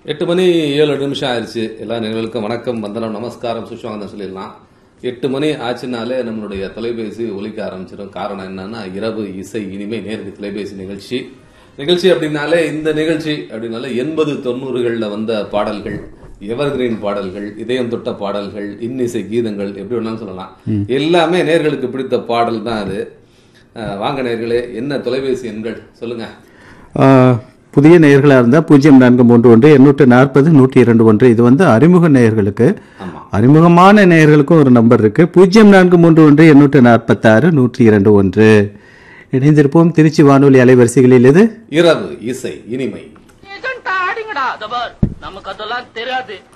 எட்டு மணி ஏழு நிமிஷம் ஆயிடுச்சு எல்லா நேர்களுக்கும் வணக்கம் வந்தனம் நமஸ்காரம் சுஷ்வாங்கன்னு சொல்லிடலாம் எட்டு மணி ஆச்சுனாலே நம்மளுடைய தொலைபேசி ஒலிக்க ஆரம்பிச்சிடும் காரணம் என்னன்னா இரவு இசை இனிமை நேரடி தொலைபேசி நிகழ்ச்சி நிகழ்ச்சி அப்படின்னாலே இந்த நிகழ்ச்சி அப்படின்னாலே எண்பது தொண்ணூறுகள்ல வந்த பாடல்கள் எவர்கிரீன் பாடல்கள் இதயம் தொட்ட பாடல்கள் இன்னிசை கீதங்கள் எப்படி வேணாலும் சொல்லலாம் எல்லாமே நேர்களுக்கு பிடித்த பாடல் தான் அது அஹ், வாங்க நேர்களே என்ன தொலைபேசி எண்கள் சொல்லுங்க ஆ, புதிய நேயர்களாக இருந்தால் பூஜ்ஜியம் நான்கு மூன்று ஒன்று எண்ணூற்று நாற்பது நூற்றி இரண்டு ஒன்று இது வந்து அறிமுக நேயர்களுக்கு ஆமா அறிமுகமான நேயர்களுக்கும் ஒரு நம்பர் இருக்கு பூஜ்ஜியம் நான்கு மூன்று ஒன்று எண்ணூற்று நாற்பத்தாறு நூற்றி இரண்டு ஒன்று இணைந்திருப்போம் திருச்சி வானொலி அலைவரிசைகளில் இது இரவு இசை இனிமை ஏஜென்ட் ஆடிங்கடா தபார் நமக்கு அதெல்லாம் தெரியாது